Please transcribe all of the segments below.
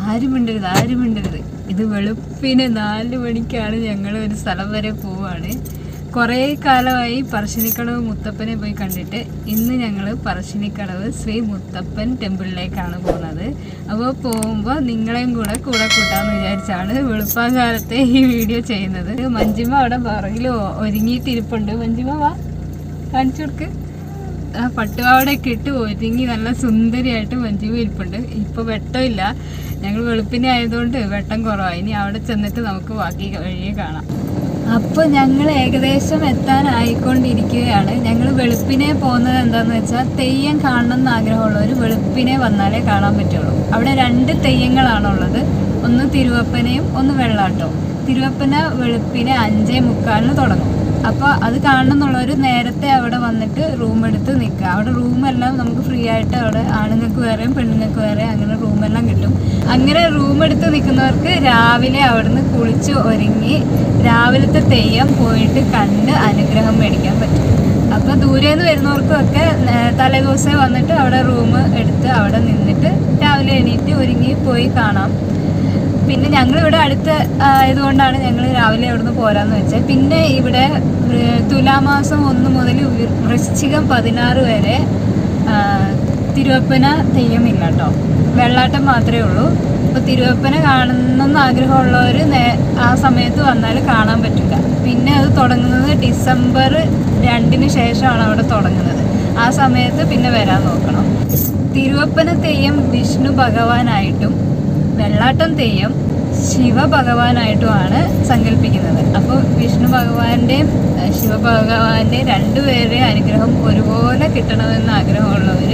ആരും മിണ്ടരുത് ആരും മിണ്ടരുത് ഇത് വെളുപ്പിന് നാല് മണിക്കാണ് ഞങ്ങൾ ഒരു സ്ഥലം വരെ പോവാണ് കുറേ കാലമായി പറശ്ശിനിക്കടവ് മുത്തപ്പനെ പോയി കണ്ടിട്ട് ഇന്ന് ഞങ്ങൾ പറശ്ശിനിക്കടവ് ശ്രീ മുത്തപ്പൻ ടെമ്പിളിലേക്കാണ് പോകുന്നത് അപ്പോൾ പോകുമ്പോൾ നിങ്ങളെയും കൂടെ കൂടെ കൂട്ടാന്ന് വിചാരിച്ചാണ് വെളുപ്പാങ്കാലത്തെ ഈ വീഡിയോ ചെയ്യുന്നത് മഞ്ജിമ അവിടെ പുറകിൽ ഒരുങ്ങിയിട്ടിരിപ്പുണ്ട് മഞ്ജിമ വാ കാണിച്ചു കൊടുക്ക് ആ പട്ടുപാവടയൊക്കെ ഇട്ട് ഒരുങ്ങി നല്ല സുന്ദരിയായിട്ട് മഞ്ജു ഇരിപ്പുണ്ട് ഇപ്പൊ വെട്ടമില്ല ഞങ്ങൾ വെളുപ്പിനെ ആയതുകൊണ്ട് വെട്ടം കുറവായി ഇനി അവിടെ ചെന്നിട്ട് നമുക്ക് ബാക്കി വഴിയെ കാണാം അപ്പൊ ഞങ്ങൾ ഏകദേശം എത്താനായിക്കൊണ്ടിരിക്കുകയാണ് ഞങ്ങൾ വെളുപ്പിനെ പോകുന്നത് എന്താന്ന് വെച്ചാൽ തെയ്യം കാണണം എന്ന് ആഗ്രഹമുള്ളവർ വെളുപ്പിനെ വന്നാലേ കാണാൻ പറ്റുള്ളൂ അവിടെ രണ്ട് തെയ്യങ്ങളാണുള്ളത് ഒന്ന് തിരുവപ്പനയും ഒന്ന് വെള്ളാട്ടവും തിരുവപ്പന വെളുപ്പിനെ അഞ്ചേ മുക്കാലിന് തുടങ്ങും അപ്പോൾ അത് കാണണം എന്നുള്ളവർ നേരത്തെ അവിടെ വന്നിട്ട് റൂം എടുത്ത് നിൽക്കുക അവിടെ റൂമെല്ലാം നമുക്ക് ഫ്രീ ആയിട്ട് അവിടെ ആണുങ്ങൾക്ക് വേറെയും പെണ്ണുങ്ങൾക്ക് വേറെ അങ്ങനെ റൂമെല്ലാം കിട്ടും അങ്ങനെ റൂം എടുത്ത് നിൽക്കുന്നവർക്ക് രാവിലെ അവിടുന്ന് കുളിച്ച് ഒരുങ്ങി രാവിലത്തെ തെയ്യം പോയിട്ട് കണ്ട് അനുഗ്രഹം മേടിക്കാൻ പറ്റും അപ്പോൾ ദൂരെ നിന്ന് വരുന്നവർക്കൊക്കെ ഏർ തലേദിവസമേ വന്നിട്ട് അവിടെ റൂം എടുത്ത് അവിടെ നിന്നിട്ട് രാവിലെ എണീറ്റ് ഒരുങ്ങി പോയി കാണാം പിന്നെ ഞങ്ങൾ ഇവിടെ അടുത്ത് ആയതുകൊണ്ടാണ് ഞങ്ങൾ രാവിലെ ഇവിടുന്ന് പോരാന്ന് വെച്ചത് പിന്നെ ഇവിടെ വൃ- തുലാമാസം ഒന്ന് മുതൽ വൃ- വൃശ്ചികം പതിനാറ് വരെ ആ, തിരുവപ്പന തെയ്യമില്ല കേട്ടോ വെള്ളാട്ടം മാത്രമേ ഉള്ളൂ അപ്പോൾ തിരുവപ്പന കാണണമെന്ന് ആഗ്രഹമുള്ളവർ ആ സമയത്ത് വന്നാൽ കാണാൻ പറ്റില്ല പിന്നെ അത് തുടങ്ങുന്നത് ഡിസംബർ രണ്ടിന് ശേഷമാണ് അവിടെ തുടങ്ങുന്നത് ആ സമയത്ത് പിന്നെ വരാൻ നോക്കണം തിരുവപ്പന തെയ്യം വിഷ്ണു ഭഗവാനായിട്ടും വെള്ളാട്ടം തെയ്യം ശിവഭഗവാനായിട്ടുമാണ് സങ്കല്പിക്കുന്നത് അപ്പോൾ വിഷ്ണു ഭഗവാന്റെയും ഏഹ്, ശിവഭഗവാന്റെയും രണ്ടുപേരുടെയും അനുഗ്രഹം ഒരുപോലെ കിട്ടണമെന്ന് ആഗ്രഹമുള്ളവർ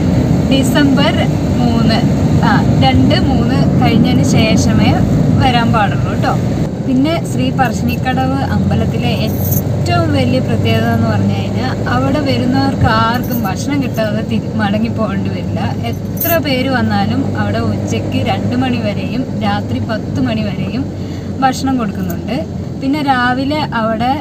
ഡിസംബർ മൂന്ന് ആ രണ്ട് മൂന്ന് കഴിഞ്ഞതിന് ശേഷമേ വരാൻ പാടുള്ളൂ കേട്ടോ പിന്നെ ശ്രീ പറശ്ശിനിക്കടവ് അമ്പലത്തിലെ ഏറ്റവും വലിയ പ്രത്യേകത എന്ന് പറഞ്ഞു കഴിഞ്ഞാൽ അവിടെ വരുന്നവർക്ക് ആർക്കും ഭക്ഷണം കിട്ടാതെ തിരി മടങ്ങി പോകേണ്ടി വരില്ല എത്ര പേര് വന്നാലും അവിടെ ഉച്ചയ്ക്ക് രണ്ട് മണി വരെയും രാത്രി പത്ത് മണി വരെയും ഭക്ഷണം കൊടുക്കുന്നുണ്ട് പിന്നെ രാവിലെ അവിടെ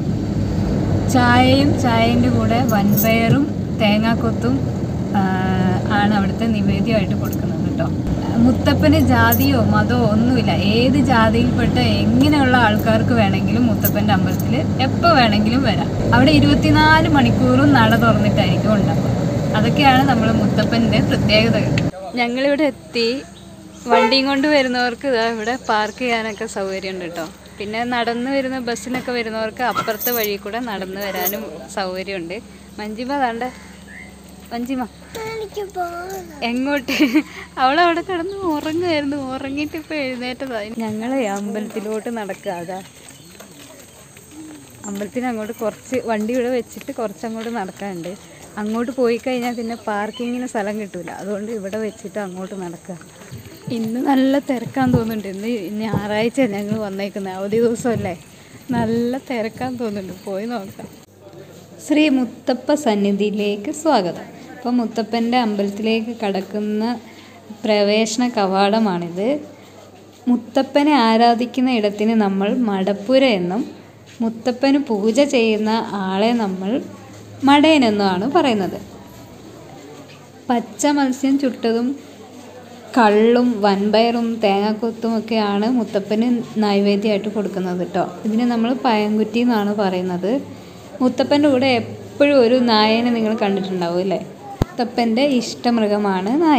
ചായയും ചായൻ്റെ കൂടെ വൻപയറും തേങ്ങാക്കൊത്തും ആ, ആണ് അവിടുത്തെ നിവേദ്യമായിട്ട് കൊടുക്കുന്നത് കേട്ടോ മുത്തപ്പന് ജാതിയോ മതമോ ഒന്നുമില്ല ഏത് ജാതിയിൽപ്പെട്ട എങ്ങനെയുള്ള ആൾക്കാർക്ക് വേണമെങ്കിലും മുത്തപ്പൻ്റെ അമ്പലത്തിൽ എപ്പോൾ വേണമെങ്കിലും വരാം അവിടെ ഇരുപത്തിനാല് മണിക്കൂറും നട തുറന്നിട്ടായിരിക്കും ഉണ്ടാവുക അതൊക്കെയാണ് നമ്മൾ മുത്തപ്പൻ്റെ പ്രത്യേകതകൾ ഞങ്ങളിവിടെ എത്തി വണ്ടിയും കൊണ്ട് വരുന്നവർക്ക് ഇതാ ഇവിടെ പാർക്ക് ചെയ്യാനൊക്കെ സൗകര്യമുണ്ട് കേട്ടോ പിന്നെ നടന്ന് വരുന്ന ബസ്സിനൊക്കെ വരുന്നവർക്ക് അപ്പുറത്തെ വഴി കൂടെ നടന്ന് വരാനും സൗകര്യമുണ്ട് മഞ്ജിമ താണ്ട മഞ്ജിമ എങ്ങോട്ട് അവളവിടെ കിടന്ന് ഉറങ്ങുമായിരുന്നു ഉറങ്ങിയിട്ട് ഇപ്പൊ എഴുന്നേറ്റതായി ഞങ്ങളെ അമ്പലത്തിലോട്ട് നടക്കുക അതാ അമ്പലത്തിന് അങ്ങോട്ട് കുറച്ച് വണ്ടി ഇവിടെ വെച്ചിട്ട് കുറച്ച് അങ്ങോട്ട് നടക്കാനുണ്ട് അങ്ങോട്ട് പോയി കഴിഞ്ഞാൽ പിന്നെ പാർക്കിങ്ങിന് സ്ഥലം കിട്ടൂല അതുകൊണ്ട് ഇവിടെ വെച്ചിട്ട് അങ്ങോട്ട് നടക്കുക ഇന്ന് നല്ല തിരക്കാൻ തോന്നുന്നുണ്ട് ഇന്ന് ഞായറാഴ്ച ഞങ്ങൾ വന്നേക്കുന്നത് അവധി ദിവസമല്ലേ നല്ല തിരക്കാൻ തോന്നുന്നുണ്ട് പോയി നോക്കാം ശ്രീ മുത്തപ്പ സന്നിധിയിലേക്ക് സ്വാഗതം അപ്പോൾ മുത്തപ്പൻ്റെ അമ്പലത്തിലേക്ക് കടക്കുന്ന പ്രവേശന കവാടമാണിത് മുത്തപ്പനെ ആരാധിക്കുന്ന ഇടത്തിന് നമ്മൾ മടപ്പുര എന്നും മുത്തപ്പന് പൂജ ചെയ്യുന്ന ആളെ നമ്മൾ മടയനെന്നുമാണ് പറയുന്നത് പച്ച മത്സ്യം ചുട്ടതും കള്ളും വൻപയറും തേങ്ങാക്കൊത്തും ഒക്കെയാണ് മുത്തപ്പന് നൈവേദ്യമായിട്ട് കൊടുക്കുന്നത് കേട്ടോ ഇതിന് നമ്മൾ പയൻകുറ്റി എന്നാണ് പറയുന്നത് മുത്തപ്പൻ്റെ കൂടെ എപ്പോഴും ഒരു നായനെ നിങ്ങൾ കണ്ടിട്ടുണ്ടാവും അല്ലേ മുത്തപ്പൻ്റെ ഇഷ്ടമൃഗമാണ് നായ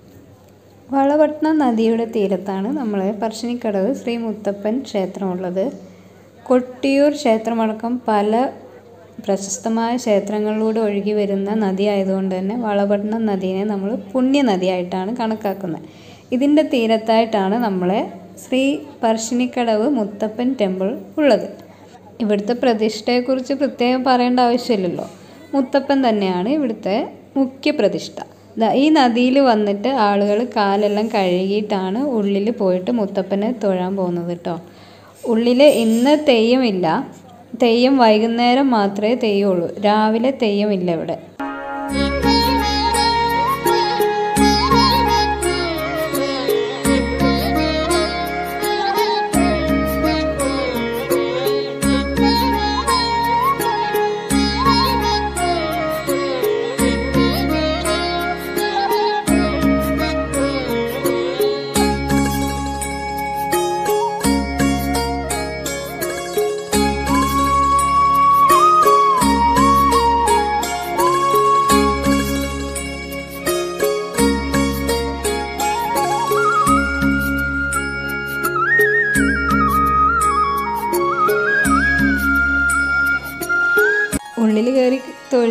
വളപട്ടണം നദിയുടെ തീരത്താണ് നമ്മളെ പറശ്ശിനിക്കടവ് ശ്രീ മുത്തപ്പൻ ക്ഷേത്രമുള്ളത് കൊട്ടിയൂർ ക്ഷേത്രമടക്കം പല പ്രശസ്തമായ ക്ഷേത്രങ്ങളിലൂടെ ഒഴുകി വരുന്ന നദി ആയതുകൊണ്ട് തന്നെ വളപട്ടണം നദീനെ നമ്മൾ പുണ്യനദിയായിട്ടാണ് കണക്കാക്കുന്നത് ഇതിൻ്റെ തീരത്തായിട്ടാണ് നമ്മളെ ശ്രീ പറശ്ശിനിക്കടവ് മുത്തപ്പൻ ടെമ്പിൾ ഉള്ളത് ഇവിടുത്തെ പ്രതിഷ്ഠയെക്കുറിച്ച് പ്രത്യേകം പറയേണ്ട ആവശ്യമില്ലല്ലോ മുത്തപ്പൻ തന്നെയാണ് ഇവിടുത്തെ മുഖ്യ പ്രതിഷ്ഠ ദാ ഈ നദിയിൽ വന്നിട്ട് ആളുകൾ കാലെല്ലാം കഴുകിയിട്ടാണ് ഉള്ളിൽ പോയിട്ട് മുത്തപ്പനെ തൊഴാൻ പോകുന്നത് കേട്ടോ ഉള്ളിൽ ഇന്ന് തെയ്യമില്ല തെയ്യം വൈകുന്നേരം മാത്രമേ തെയ്യമുള്ളൂ രാവിലെ തെയ്യമില്ല ഇവിടെ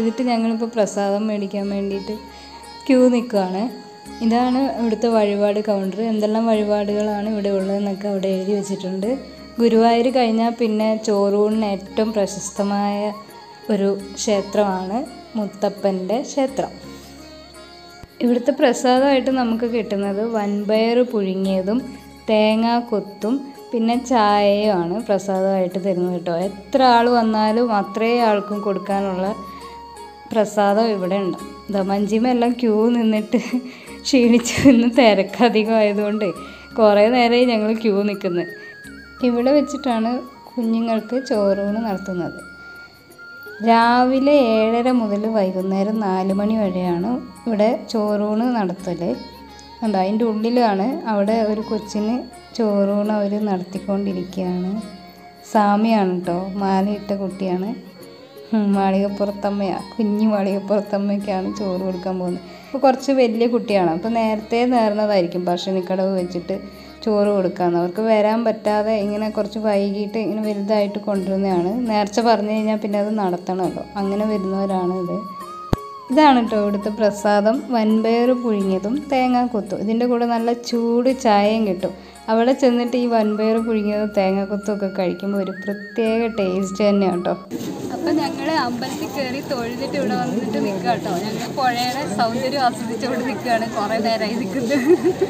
തൊഴുതിട്ട് ഞങ്ങളിപ്പോൾ പ്രസാദം മേടിക്കാൻ വേണ്ടിയിട്ട് ക്യൂ നിൽക്കുകയാണ് ഇതാണ് ഇവിടുത്തെ വഴിപാട് കൗണ്ടർ എന്തെല്ലാം വഴിപാടുകളാണ് ഇവിടെ ഉള്ളതെന്നൊക്കെ അവിടെ എഴുതി വെച്ചിട്ടുണ്ട് ഗുരുവായൂർ കഴിഞ്ഞാൽ പിന്നെ ചോറൂണിന് ഏറ്റവും പ്രശസ്തമായ ഒരു ക്ഷേത്രമാണ് മുത്തപ്പൻ്റെ ക്ഷേത്രം ഇവിടുത്തെ പ്രസാദമായിട്ട് നമുക്ക് കിട്ടുന്നത് വൻപയർ പുഴുങ്ങിയതും തേങ്ങാ കൊത്തും പിന്നെ ചായയുമാണ് പ്രസാദമായിട്ട് തരുന്നത് കേട്ടോ എത്ര ആൾ വന്നാലും അത്രയും ആൾക്കും കൊടുക്കാനുള്ള പ്രസാദം ഇവിടെ ഉണ്ട് ഇതാ മഞ്ചിമെല്ലാം ക്യൂ നിന്നിട്ട് ക്ഷീണിച്ച് നിന്ന് തിരക്കധികം ആയതുകൊണ്ട് കുറേ നേരമായി ഞങ്ങൾ ക്യൂ നിൽക്കുന്നത് ഇവിടെ വെച്ചിട്ടാണ് കുഞ്ഞുങ്ങൾക്ക് ചോറൂണ് നടത്തുന്നത് രാവിലെ ഏഴര മുതൽ വൈകുന്നേരം നാല് മണി വരെയാണ് ഇവിടെ ചോറൂണ് നടത്തൽ ഉണ്ട് അതിൻ്റെ ഉള്ളിലാണ് അവിടെ ഒരു കൊച്ചിന് ചോറൂണ് അവർ നടത്തിക്കൊണ്ടിരിക്കുകയാണ് സാമിയാണ് കേട്ടോ മാലയിട്ട കുട്ടിയാണ് ഉം, മാളികപ്പുറത്തമ്മയാ കുഞ്ഞു മാളികപ്പുറത്തമ്മയ്ക്കാണ് ചോറ് കൊടുക്കാൻ പോകുന്നത് അപ്പോൾ കുറച്ച് വലിയ കുട്ടിയാണ് അപ്പോൾ നേരത്തെ നേർന്നതായിരിക്കും ഭക്ഷണിക്കടവ് വെച്ചിട്ട് ചോറ് കൊടുക്കാമെന്ന് അവർക്ക് വരാൻ പറ്റാതെ ഇങ്ങനെ കുറച്ച് വൈകിട്ട് ഇങ്ങനെ വലുതായിട്ട് കൊണ്ടുവരുന്നതാണ് നേർച്ച പറഞ്ഞു കഴിഞ്ഞാൽ പിന്നെ അത് നടത്തണമല്ലോ അങ്ങനെ വരുന്നവരാണ് ഇത് ഇതാണ് കേട്ടോ ഇവിടുത്തെ പ്രസാദം വൻപയർ പുഴുങ്ങിയതും തേങ്ങാക്കൊത്തും ഇതിൻ്റെ കൂടെ നല്ല ചൂട് ചായയും കിട്ടും അവിടെ ചെന്നിട്ട് ഈ വൻപയർ പുഴുങ്ങിയതും തേങ്ങാക്കൊത്തും ഒക്കെ കഴിക്കുമ്പോൾ ഒരു പ്രത്യേക ടേസ്റ്റ് തന്നെയാണ് കേട്ടോ അപ്പം ഞങ്ങൾ അമ്പലത്തിൽ കയറി തൊഴുതിട്ട് ഇവിടെ വന്നിട്ട് നിൽക്കുക കേട്ടോ ഞങ്ങൾ പുഴയുടെ സൗന്ദര്യം ആസ്വദിച്ചുകൊണ്ട് നിൽക്കുകയാണ് കുറേ നേരമായി നിൽക്കുന്നത്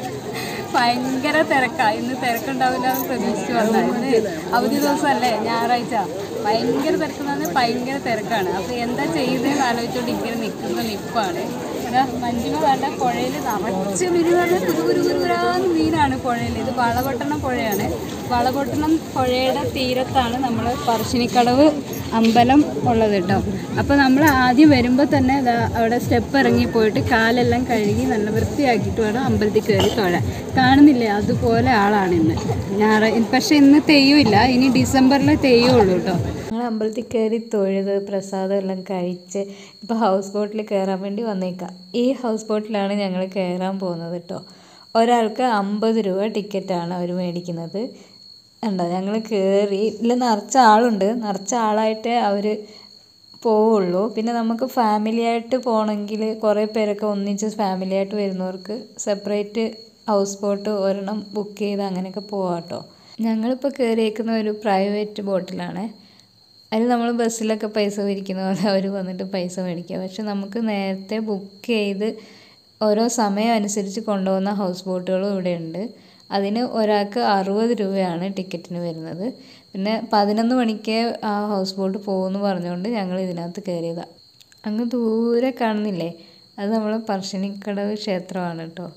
ഭയങ്കര തിരക്കാണ് ഇന്ന് തിരക്കുണ്ടാവില്ല എന്ന് പ്രതീക്ഷിച്ച് വന്നാൽ ഇന്ന് അവധി ദിവസമല്ലേ ഞായറാഴ്ച ഭയങ്കര തിരക്കെന്ന് പറഞ്ഞാൽ ഭയങ്കര തിരക്കാണ് അപ്പോൾ എന്താ ചെയ്യുന്നതെന്ന് ആലോചിച്ചുകൊണ്ട് ഇങ്ങനെ നിൽക്കുന്ന നിപ്പാണ് ഇതാ മഞ്ജിമ വേണ്ട പുഴയിൽ നിറച്ച് മീൻ പറഞ്ഞാൽ കുരു കുരു കുരുകുരാന്ന് മീനാണ് പുഴയിൽ ഇത് വളപട്ടണം പുഴയാണ് വളപട്ടണം പുഴയുടെ തീരത്താണ് നമ്മൾ പറശ്ശിനിക്കടവ് അമ്പലം ഉള്ളത് കേട്ടോ അപ്പോൾ നമ്മൾ ആദ്യം വരുമ്പോൾ തന്നെ ദാ അവിടെ സ്റ്റെപ്പ് ഇറങ്ങി പോയിട്ട് കാലെല്ലാം കഴുകി നല്ല വൃത്തിയാക്കിയിട്ട് വേണം അമ്പലത്തിൽ കയറി തൊഴാൻ കാണുന്നില്ലേ അതുപോലെ ആളാണ് ഇന്ന് ഞായറ പക്ഷേ ഇന്ന് തെയ്യമില്ല ഇനി ഡിസംബറിലെ തെയ്യമുള്ളൂ കേട്ടോ ഞങ്ങൾ അമ്പലത്തിൽ കയറി തൊഴുത് പ്രസാദം എല്ലാം കഴിച്ച് ഇപ്പോൾ ഹൗസ് ബോട്ടിൽ കയറാൻ വേണ്ടി വന്നേക്കാം ഈ ഹൗസ് ബോട്ടിലാണ് ഞങ്ങൾ കയറാൻ പോകുന്നത് കേട്ടോ ഒരാൾക്ക് അമ്പത് രൂപ ടിക്കറ്റാണ് അവർ മേടിക്കുന്നത് ഉണ്ടോ ഞങ്ങൾ കയറി ഇല്ല നിറച്ച ആളുണ്ട് നിറച്ച ആളായിട്ട് അവർ പോവുള്ളൂ പിന്നെ നമുക്ക് ഫാമിലി ആയിട്ട് പോകണമെങ്കിൽ കുറേ പേരൊക്കെ ഒന്നിച്ച് ഫാമിലി ആയിട്ട് വരുന്നവർക്ക് സെപ്പറേറ്റ് ഹൗസ് ബോട്ട് ഒരെണ്ണം ബുക്ക് ചെയ്ത് അങ്ങനെയൊക്കെ പോവാം കേട്ടോ ഞങ്ങളിപ്പോൾ കയറിയേക്കുന്ന ഒരു പ്രൈവറ്റ് ബോട്ടിലാണ് അതിൽ നമ്മൾ ബസ്സിലൊക്കെ പൈസ പിരിക്കുന്ന പോലെ അവർ വന്നിട്ട് പൈസ മേടിക്കുക പക്ഷെ നമുക്ക് നേരത്തെ ബുക്ക് ചെയ്ത് ഓരോ സമയം അനുസരിച്ച് കൊണ്ടുപോകുന്ന ഹൗസ് ബോട്ടുകളും ഇവിടെ ഉണ്ട് അതിന് ഒരാൾക്ക് അറുപത് രൂപയാണ് ടിക്കറ്റിന് വരുന്നത് പിന്നെ പതിനൊന്ന് മണിക്ക് ആ ഹൗസ് ബോട്ട് പോകുമെന്ന് പറഞ്ഞുകൊണ്ട് ഞങ്ങൾ ഇതിനകത്ത് കയറിയതാണ് അങ്ങ് ദൂരെ കാണുന്നില്ലേ അത് നമ്മൾ പറശ്ശിനിക്കടവ് ക്ഷേത്രമാണ് കേട്ടോ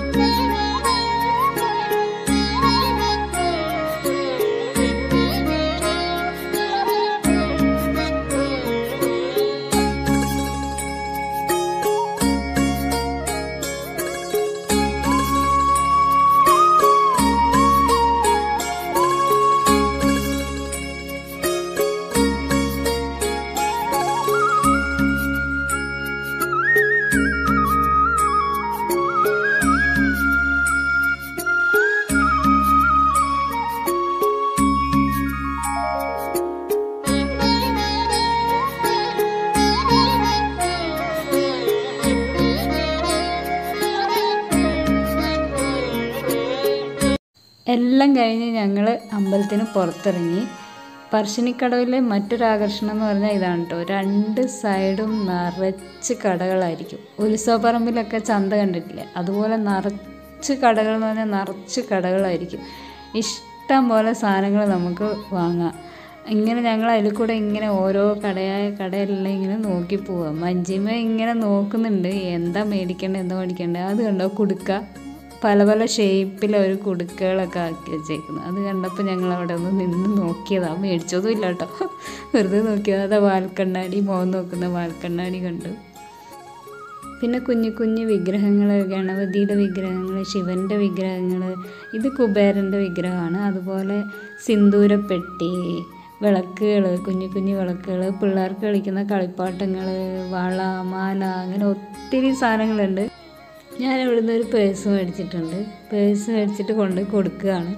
എല്ലാം കഴിഞ്ഞ് ഞങ്ങൾ അമ്പലത്തിന് പുറത്തിറങ്ങി പറശ്ശിനിക്കടവിലെ മറ്റൊരു ആകർഷണം എന്ന് പറഞ്ഞാൽ ഇതാണ് കേട്ടോ രണ്ട് സൈഡും നിറച്ച് കടകളായിരിക്കും ഉത്സവപ്പറമ്പിലൊക്കെ ചന്ത കണ്ടിട്ടില്ലേ അതുപോലെ നിറച്ച് കടകൾ എന്ന് പറഞ്ഞാൽ നിറച്ച് കടകളായിരിക്കും ഇഷ്ടം പോലെ സാധനങ്ങൾ നമുക്ക് വാങ്ങാം ഇങ്ങനെ ഞങ്ങൾ അതിൽ കൂടെ ഇങ്ങനെ ഓരോ കടയായ കടയെല്ലാം ഇങ്ങനെ നോക്കി പോവാം മഞ്ചിമ ഇങ്ങനെ നോക്കുന്നുണ്ട് എന്താ മേടിക്കേണ്ടത് എന്താ മേടിക്കേണ്ടത് അത് കണ്ടോ കുടുക്ക പല പല ഷേപ്പിൽ ഒരു കുടുക്കകളൊക്കെ ആക്കി വെച്ചേക്കുന്നു അത് കണ്ടപ്പോൾ ഞങ്ങൾ അവിടെ ഒന്ന് നിന്ന് നോക്കിയതാണ് മേടിച്ചതും ഇല്ല കേട്ടോ വെറുതെ നോക്കിയത് അതാ വാൽക്കണ്ണാടി മോൻ നോക്കുന്ന വാൽക്കണ്ണാടി കണ്ടു പിന്നെ കുഞ്ഞു കുഞ്ഞു വിഗ്രഹങ്ങൾ ഗണപതിയുടെ വിഗ്രഹങ്ങൾ ശിവൻ്റെ വിഗ്രഹങ്ങൾ ഇത് കുബേരൻ്റെ വിഗ്രഹമാണ് അതുപോലെ സിന്ദൂരപ്പെട്ടി വിളക്കുകൾ കുഞ്ഞു കുഞ്ഞു വിളക്കുകൾ പിള്ളേർക്ക് കളിക്കുന്ന കളിപ്പാട്ടങ്ങൾ വള മാല അങ്ങനെ ഒത്തിരി സാധനങ്ങളുണ്ട് ഞാൻ ഇവിടുന്ന് ഒരു പേഴ്സ് മേടിച്ചിട്ടുണ്ട് പേഴ്സ് മേടിച്ചിട്ട് കൊണ്ട് കൊടുക്കുകയാണ്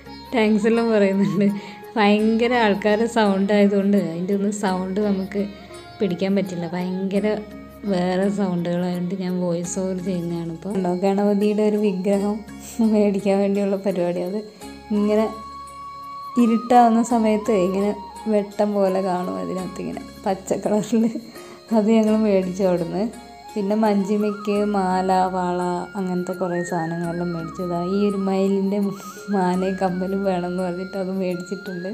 താങ്ക്സ് എല്ലാം പറയുന്നുണ്ട് ഭയങ്കര ആൾക്കാരുടെ സൗണ്ട് ആയതുകൊണ്ട് അതിൻ്റെ ഒന്നും സൗണ്ട് നമുക്ക് പിടിക്കാൻ പറ്റില്ല ഭയങ്കര വേറെ സൗണ്ടുകളായതുകൊണ്ട് ഞാൻ വോയിസ് ഓവർ ചെയ്യുന്നതാണ് ഇപ്പോൾ ഉണ്ടോ ഗണപതിയുടെ ഒരു വിഗ്രഹം മേടിക്കാൻ വേണ്ടിയുള്ള പരിപാടി അത് ഇങ്ങനെ ഇരുട്ടാവുന്ന സമയത്ത് ഇങ്ങനെ വെട്ടം പോലെ കാണും അതിനകത്ത് ഇങ്ങനെ പച്ച കളറിൽ അത് ഞങ്ങൾ മേടിച്ചു അവിടുന്ന് പിന്നെ മഞ്ചിമയ്ക്ക് മാല വള അങ്ങനത്തെ കുറേ സാധനങ്ങളെല്ലാം മേടിച്ചതാണ് ഈ ഒരു മയിലിൻ്റെ മാനയും കമ്മലും വേണമെന്ന് പറഞ്ഞിട്ട് അത് മേടിച്ചിട്ടുണ്ട്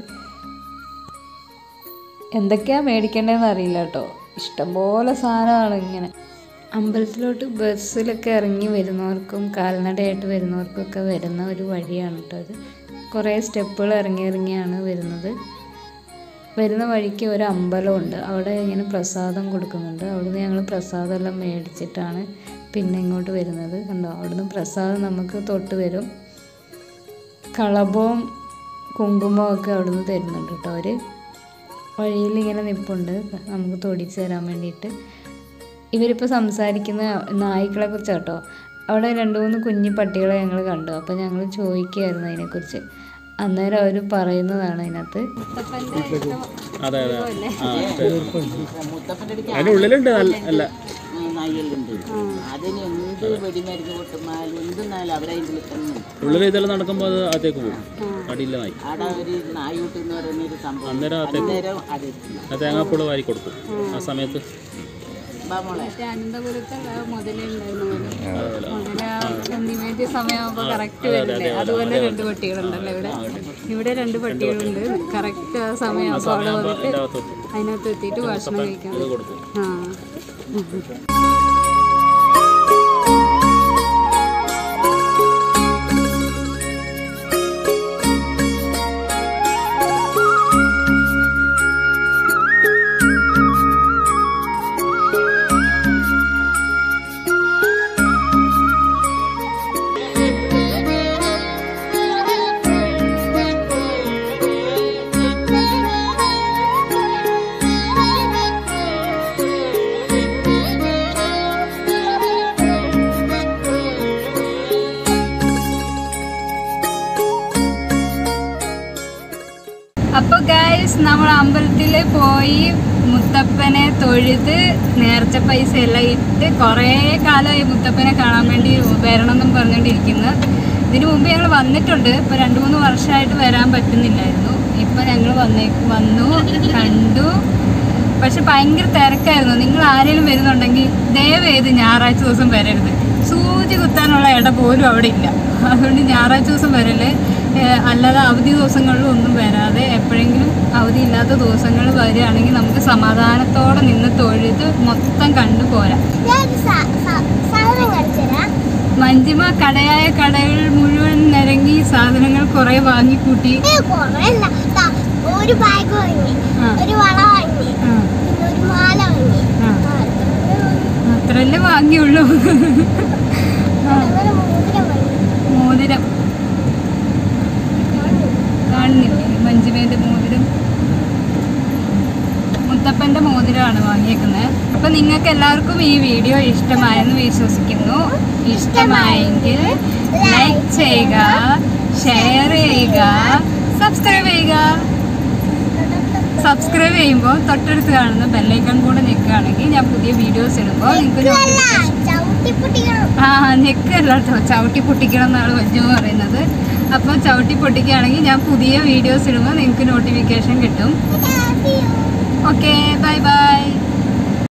എന്തൊക്കെയാ മേടിക്കേണ്ടതെന്ന് അറിയില്ല കേട്ടോ ഇഷ്ടംപോലെ സാധനമാണ് ഇങ്ങനെ അമ്പലത്തിലോട്ട് ബസ്സിലൊക്കെ ഇറങ്ങി വരുന്നവർക്കും കാൽനടയായിട്ട് വരുന്നവർക്കൊക്കെ വരുന്ന ഒരു വഴിയാണ് കേട്ടോ അത് കുറേ സ്റ്റെപ്പുകൾ ഇറങ്ങി ഇറങ്ങിയാണ് വരുന്നത് വരുന്ന വഴിക്ക് ഒരു അമ്പലമുണ്ട് അവിടെ ഇങ്ങനെ പ്രസാദം കൊടുക്കുന്നുണ്ട് അവിടുന്ന് ഞങ്ങൾ പ്രസാദം എല്ലാം മേടിച്ചിട്ടാണ് പിന്നെ ഇങ്ങോട്ട് വരുന്നത് കണ്ടോ അവിടുന്ന് പ്രസാദം നമുക്ക് തൊട്ട് തരും കളഭവും കുങ്കുമവും ഒക്കെ അവിടുന്ന് തരുന്നുണ്ട് കേട്ടോ അവർ വഴിയിൽ ഇങ്ങനെ നിൽപ്പുണ്ട് നമുക്ക് തൊടിച്ച് തരാൻ വേണ്ടിയിട്ട് ഇവരിപ്പോൾ സംസാരിക്കുന്ന നായ്ക്കളെ കുറിച്ച് കേട്ടോ അവിടെ രണ്ട് മൂന്ന് കുഞ്ഞു പട്ടികളെ ഞങ്ങൾ കണ്ടു അപ്പോൾ ഞങ്ങൾ ചോദിക്കുകയായിരുന്നു അതിനെക്കുറിച്ച് അന്നേരം അവർ പറയുന്നതാണ് അതിനകത്ത് അതെ അതെ ആ അതിന്റെ ഉള്ളിലുണ്ട് നല്ല നല്ല നായലുണ്ട് അതിന് എന്ത് വെടിമരുന്ന് പൊട്ടുമാലും എന്തെന്നാലും അവരതിൻ്റെ ഉള്ളിൽ തന്നെ ഉണ്ട്. ഉള്ളിൽ ഇതെല്ലാം നടക്കുമ്പോൾ അത് അകത്തേക്ക് പോകും അടിയില്ല നായി ആടെ ഒരു നായൂട്ട് എന്ന് പറയുന്ന ഒരു സംഭവം അന്നേരം അകത്തേക്ക് അന്നേരം അതെത്തില്ല ആ തേങ്ങാപ്പൂള് വാരി കൊടുക്കും ആ സമയത്ത് ബാമോളെ അനന്തപുരത്തുള്ള മുതലുണ്ടായിരുന്നു മുതല നിവേദ്യ സമയമാകുമ്പോൾ കറക്റ്റ് വരില്ലേ അതുപോലെ രണ്ട് പട്ടികളുണ്ടല്ലോ ഇവിടെ ഇവിടെ രണ്ട് പട്ടികളുണ്ട് കറക്റ്റ് ആ സമയമാകുമ്പോൾ അവിടെ വന്നിട്ട് അതിൻ്റെ അകത്തോട്ട് അതിനകത്ത് എത്തിയിട്ട് ഭക്ഷണം കഴിക്കാൻ ഇത് കൊടുക്കും ആ അപ്പൊ ഗൈസ് നമ്മൾ അമ്പലത്തിൽ പോയി മുത്തപ്പനെ തൊഴുത് നേർച്ച പൈസ എല്ലാം ഇട്ട് കുറേ കാലമായി മുത്തപ്പനെ കാണാൻ വേണ്ടി വരണം എന്നും പറഞ്ഞുകൊണ്ടിരിക്കുന്നു ഇതിനു മുമ്പ് ഞങ്ങൾ വന്നിട്ടുണ്ട് ഇപ്പൊ രണ്ടു മൂന്ന് വർഷമായിട്ട് വരാൻ പറ്റുന്നില്ലായിരുന്നു ഇപ്പൊ ഞങ്ങൾ വന്നേ വന്നു കണ്ടു പക്ഷെ ഭയങ്കര തിരക്കായിരുന്നു നിങ്ങൾ ആരെങ്കിലും വരുന്നുണ്ടെങ്കിൽ ദയവേത് ഞായറാഴ്ച ദിവസം വരരുത് സൂചി കുത്താനുള്ള ഇട പോലും അവിടെ ഇല്ല അതുകൊണ്ട് ഞായറാഴ്ച ദിവസം വരല് ഏഹ് അല്ലാതെ അവധി ദിവസങ്ങളിലും ഒന്നും വരാതെ എപ്പോഴെങ്കിലും അവധി ഇല്ലാത്ത ദിവസങ്ങൾ വരികയാണെങ്കിൽ നമുക്ക് സമാധാനത്തോടെ നിന്ന് തൊഴുത് മൊത്തം കണ്ടു പോരാം ഞാനൊരു സാ- സാ- സാധനം കാണിച്ചുതരാം. മഞ്ജിമ കടയായ കടകൾ മുഴുവൻ നിരങ്ങി സാധനങ്ങൾ കുറെ വാങ്ങിക്കൂട്ടി ഏ, കുറേയല്ല. ദാ, ഒരു ബാഗ് വാങ്ങി ആ. ഒരു വള വാങ്ങി ആ, പിന്നെ ഒരു മാല വാങ്ങി ആ. ആ, അങ്ങനെ അത്രല്ലേ വാങ്ങിയുള്ളൂ ആ, അങ്ങനെ മോതിരം വാങ്ങി മോതിരം കാണുന്നില്ലേ മഞ്ജുമേന്റെ മോതിരം മുത്തപ്പന്റെ മോതിരമാണ് വാങ്ങിയേക്കുന്നത് അപ്പൊ നിങ്ങൾക്ക് എല്ലാവർക്കും ഈ വീഡിയോ ഇഷ്ടമായെന്ന് വിശ്വസിക്കുന്നു ഇഷ്ടമായെങ്കിൽ ലൈക്ക് ചെയ്യുക ഷെയർ ചെയ്യുക സബ്സ്ക്രൈബ് ചെയ്യുക സബ്സ്ക്രൈബ് ചെയ്യുമ്പോൾ തൊട്ടടുത്ത് കാണുന്ന ബെല്ലൈക്കൺ കൂടെ നിൽക്കുകയാണെങ്കിൽ ഞാൻ പുതിയ വീഡിയോസ് ഇടുമ്പോൾ നിങ്ങൾക്ക് നോട്ടിഫിക്കേഷൻ ചവിട്ടിപ്പൊട്ടിക്കണം ആ ഞെക്കല്ല കേട്ടോ ചവിട്ടി പൊട്ടിക്കണം എന്നാണ് മഞ്ജു പറയുന്നത് അപ്പോൾ ചവിട്ടി പൊട്ടിക്കുകയാണെങ്കിൽ ഞാൻ പുതിയ വീഡിയോസ് ഇടുമ്പോൾ നിങ്ങൾക്ക് നോട്ടിഫിക്കേഷൻ കിട്ടും ഓക്കെ ബൈ ബൈ